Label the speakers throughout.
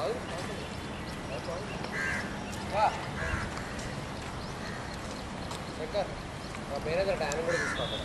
Speaker 1: శంకర్ మా మేనేజర్ ఆయన కూడా తీసుకోవాలి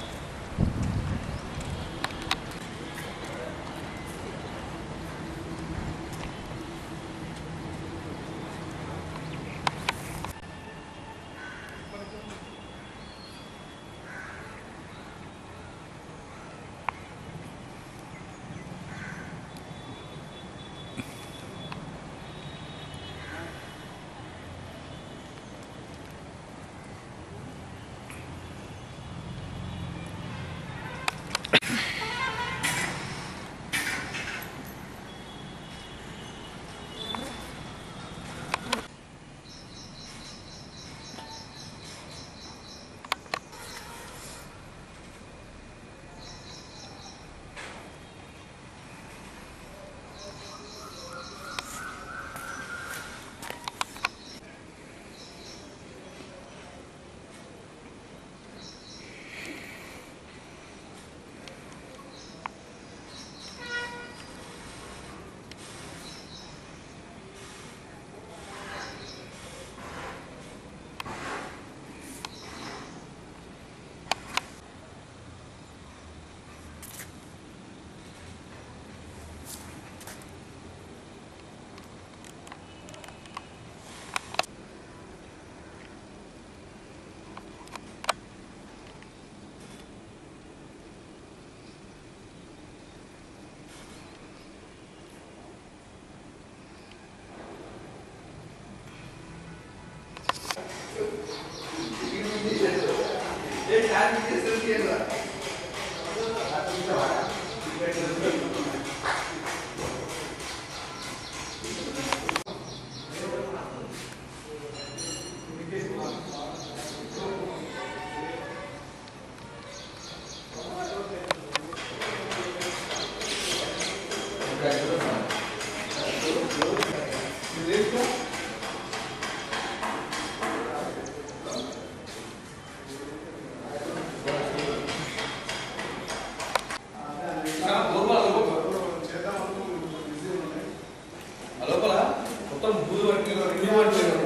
Speaker 2: లోపల మొత్తం బూజు పట్టి ఇల్లు పట్టిపోయింది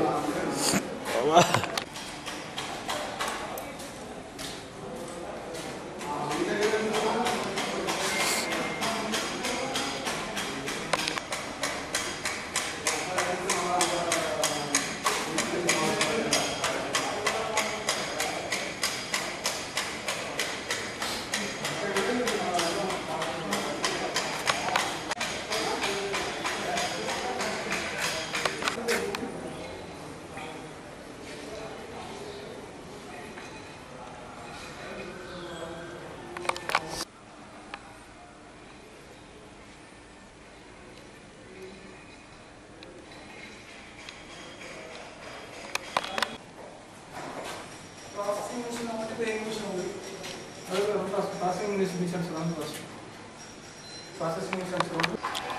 Speaker 3: ప్రాసెసింగ్ మిషన్ ఒకటి పేయింగ్ మిషన్ ఉంది అది కూడా ప్రాసెసింగ్ మిషన్స్ రెండు ఫస్ట్ ప్రాసెసింగ్ మిషన్స్ రెండు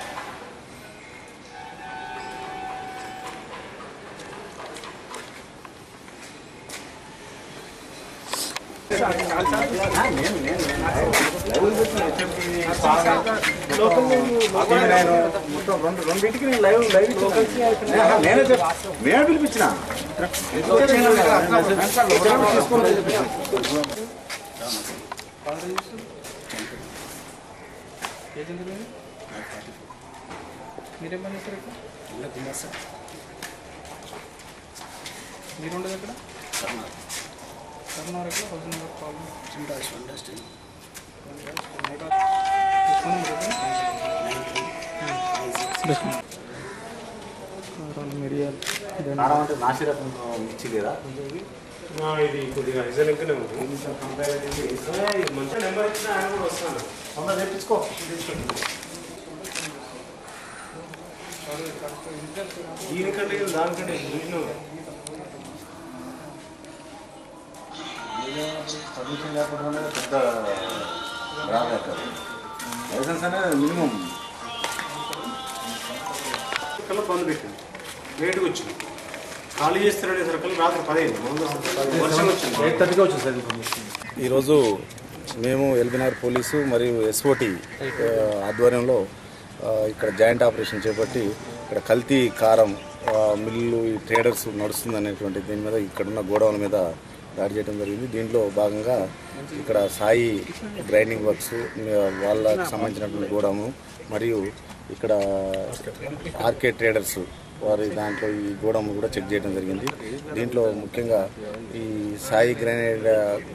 Speaker 4: రెండింటికి నేను లైవ్ లైవ్ నేనే చెప్- నేనే పిలిపించిన
Speaker 3: మీరేం పని చేస్తారు ఇక్కడ మీరు ఉండదు ఇక్కడ కర్నూలు ఎక్కడ హౌస్ నెంబర్ ప్రాబ్లం మిరియాలు
Speaker 4: అంటే నాసిరకం మిర్చి లేదా
Speaker 5: ఇది కొద్దిగా రిజల్ట్గానే ఉంది మంచి నెంబర్ ఇచ్చిన ఆయన కూడా వస్తాను
Speaker 4: తొందరగా తెప్పించుకో
Speaker 5: దీనికంటే ఇది దానికంటే చూసిన
Speaker 4: పర్మిషన్ లేకుండా పెద్ద డ్రాబ్యాక్ అది లైసెన్స్ అనేది మినిమం
Speaker 5: కల్లా బంద్ పెట్టింది లేట్గా వచ్చింది ఖాళీ చేస్తారనే సరికల్లా రాత్రి పదహైదు వర్షం వచ్చింది
Speaker 6: ఈరోజు మేము ఎల్బినార్ పోలీసు మరియు ఎస్ఓటి ఆధ్వర్యంలో ఆ, ఇక్కడ జాయింట్ ఆపరేషన్ చేపట్టి ఇక్కడ కల్తీ కారం ఆ, మిల్లు ఈ ట్రేడర్స్ నడుస్తుంది అనేటువంటి దీని మీద ఇక్కడున్న గోడౌన్ మీద దాడి చేయడం జరిగింది దీంట్లో భాగంగా ఇక్కడ సాయి గ్రైండింగ్ వర్క్స్ వాళ్ళకి సంబంధించినటువంటి గోడౌను మరియు ఇక్కడ ఆర్కే ట్రేడర్స్ వారి దాంట్లో ఈ గోడౌన్ కూడా చెక్ చేయడం జరిగింది దీంట్లో ముఖ్యంగా ఈ సాయి గ్రైండ్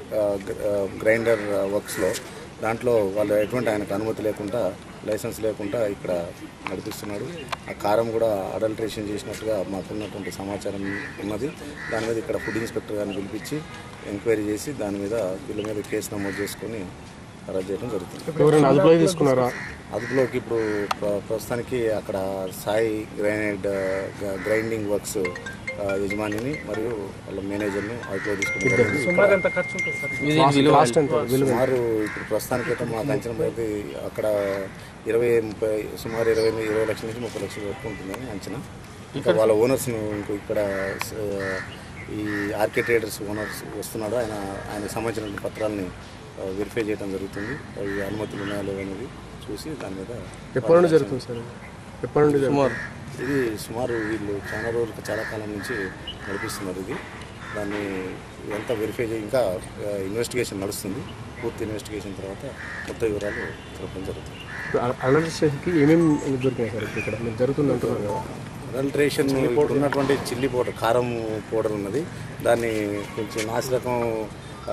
Speaker 6: గ్రైండర్ వర్క్స్లో దాంట్లో వాళ్ళు ఎటువంటి ఆయనకు అనుమతి లేకుండా లైసెన్స్ లేకుండా ఇక్కడ నడిపిస్తున్నాడు ఆ కారం కూడా అడల్ట్రేషన్ చేసినట్టుగా మాకున్నటువంటి సమాచారం ఉన్నది దాని మీద ఇక్కడ ఫుడ్ ఇన్స్పెక్టర్ గారిని పిలిపించి ఎంక్వైరీ చేసి దాని మీద వీళ్ళ మీద కేసు నమోదు చేసుకొని అరెస్ట్ చేయడం జరుగుతుంది
Speaker 7: ఎవరైనా అదుపులో తీసుకున్నారా
Speaker 6: అదుపులోకి ఇప్పుడు ప్ర- ప్రస్తుతానికి అక్కడ సాయి గ్రైనైడ్ గ- గ్రైండింగ్ వర్క్స్ ఆ, యజమానిని మరియు వాళ్ళ మేనేజర్ను అదుపులో తీసుకుంటారు
Speaker 3: సుమారు ఎంత ఖర్చు ఉంటుంది సార్
Speaker 7: కాస్ట్ ఎంత విలువ
Speaker 6: సుమారు ఇప్పుడు ప్రస్తుతానికి అయితే మాకు అంచనా అయితే అక్కడ ఇరవై ముప్పై సుమారు ఇరవై ఇరవై లక్షల నుంచి ముప్పై లక్షల వరకు ఉంటుందని అంచనా ఇంకా వాళ్ళ ఓనర్స్ను ఇంకో ఇక్కడ స- ఈ ఆర్కే ట్రేడర్స్ ఓనర్స్ వస్తున్నాడు ఆయన ఆయనకు సంబంధించిన పత్రాలని వెరిఫై చేయడం జరుగుతుంది అవి అనుమతులు ఉన్నాయా లేవనేది చూసి దాని మీద
Speaker 7: ఎప్పటి నుండి జరుగుతుంది సార్ ఇది? ఎప్పటి నుండి సుమారు
Speaker 6: ఇది సుమారు వీళ్ళు చాలా రోజులు చాలా కాలం నుంచి నడిపిస్తున్నారు ఇది దాన్ని ఎంత వెరిఫై చేయి ఇంకా ఇన్వెస్టిగేషన్ నడుస్తుంది పూర్తి ఇన్వెస్టిగేషన్ తర్వాత కొత్త వివరాలు తెలపడం జరుగుతుంది
Speaker 7: అలర్ట్ స్టేషన్కి ఏమేమి దొరికినాయి సార్ ఇప్పుడు ఇక్కడ మీరు జరుగుతుంది అంటున్నారు కదా
Speaker 6: అడల్ట్రేషన్ ఇప్పుడు ఉన్నటువంటి చిల్లీ పౌడర్ కారం పౌడర్ ఉన్నది దాన్ని కొంచెం నాసిరకం ఆ,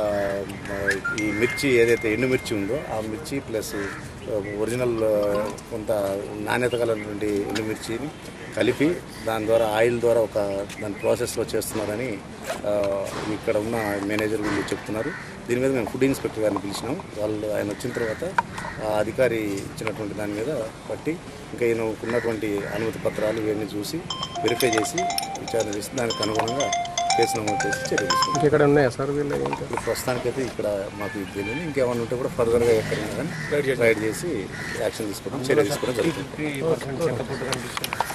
Speaker 6: ఈ మిర్చి ఏదైతే ఎండు మిర్చి ఉందో ఆ మిర్చి ప్లస్ ఒరిజినల్ ఆ, కొంత నాణ్యత కలిగినటువంటి ఎండు మిర్చిని కలిపి దాని ద్వారా ఆయిల్ ద్వారా ఒక దాని ప్రాసెస్లో చేస్తున్నారని ఆ, ఇక్కడ ఉన్న మేనేజర్ వీళ్ళు చెప్తున్నారు దీని మీద మేము ఫుడ్ ఇన్స్పెక్టర్ గారిని పిలిచినాం వాళ్ళు ఆయన వచ్చిన తర్వాత ఆ అధికారి ఇచ్చినటువంటి దాని మీద బట్టి ఇంకా ఈయన ఉన్నటువంటి అనుమతి పత్రాలు ఇవన్నీ చూసి వెరిఫై చేసి విచారణ చేసి దానికి అనుగుణంగా కేసు నమోదు చేసి చర్య తీసుకుంటాం
Speaker 7: ఇంకెక్కడ ఉన్నాయా సార్ వీళ్ళు ఇంకా
Speaker 6: ఇప్పుడు ప్రస్తుతానికైతే ఇక్కడ మాకు ఇది తెలియదు ఇంకేమైనా ఉంటే కూడా ఫర్దర్గా ఎక్కడైనా కానీ రైడ్ చేసి యాక్షన్ తీసుకోవడం చర్య తీసుకోవడం జరుగుతుంది